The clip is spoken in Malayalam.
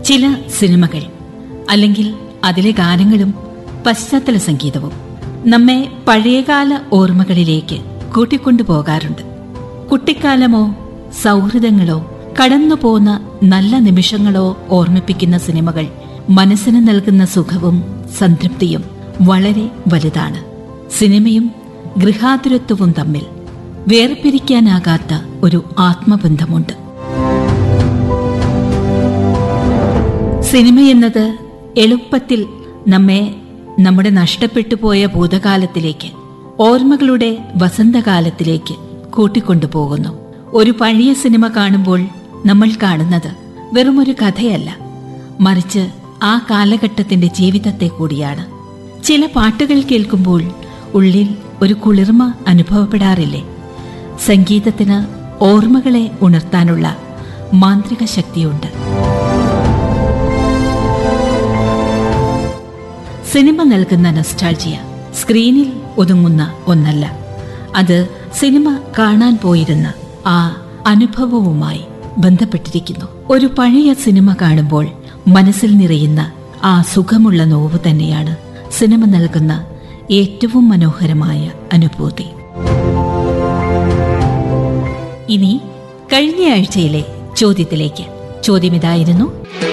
ചില സിനിമകൾ അല്ലെങ്കിൽ അതിലെ ഗാനങ്ങളും പശ്ചാത്തല സംഗീതവും നമ്മെ പഴയകാല ഓർമ്മകളിലേക്ക് കൂട്ടിക്കൊണ്ടുപോകാറുണ്ട് കുട്ടിക്കാലമോ സൗഹൃദങ്ങളോ കടന്നുപോന്ന നല്ല നിമിഷങ്ങളോ ഓർമ്മിപ്പിക്കുന്ന സിനിമകൾ മനസ്സിന് നൽകുന്ന സുഖവും സംതൃപ്തിയും വളരെ വലുതാണ് സിനിമയും ഗൃഹാതുരത്വവും തമ്മിൽ വേർപിരിക്കാനാകാത്ത ഒരു ആത്മബന്ധമുണ്ട് സിനിമയെന്നത് എളുപ്പത്തിൽ നമ്മെ നമ്മുടെ നഷ്ടപ്പെട്ടു പോയ ഭൂതകാലത്തിലേക്ക് ഓർമ്മകളുടെ വസന്തകാലത്തിലേക്ക് കൂട്ടിക്കൊണ്ടുപോകുന്നു ഒരു പഴയ സിനിമ കാണുമ്പോൾ നമ്മൾ കാണുന്നത് വെറുമൊരു കഥയല്ല മറിച്ച് ആ കാലഘട്ടത്തിന്റെ ജീവിതത്തെ കൂടിയാണ് ചില പാട്ടുകൾ കേൾക്കുമ്പോൾ ഉള്ളിൽ ഒരു കുളിർമ അനുഭവപ്പെടാറില്ലേ സംഗീതത്തിന് ഓർമ്മകളെ ഉണർത്താനുള്ള മാന്ത്രിക ശക്തിയുണ്ട് സിനിമ നൽകുന്ന നൊസ്റ്റാൾജിയ സ്ക്രീനിൽ ഒതുങ്ങുന്ന ഒന്നല്ല അത് സിനിമ കാണാൻ പോയിരുന്ന ആ അനുഭവവുമായി ബന്ധപ്പെട്ടിരിക്കുന്നു ഒരു പഴയ സിനിമ കാണുമ്പോൾ മനസ്സിൽ നിറയുന്ന ആ സുഖമുള്ള നോവ് തന്നെയാണ് സിനിമ നൽകുന്ന ഏറ്റവും മനോഹരമായ അനുഭൂതി ഇനി കഴിഞ്ഞ ആഴ്ചയിലെ ചോദ്യത്തിലേക്ക് ചോദ്യം ഇതായിരുന്നു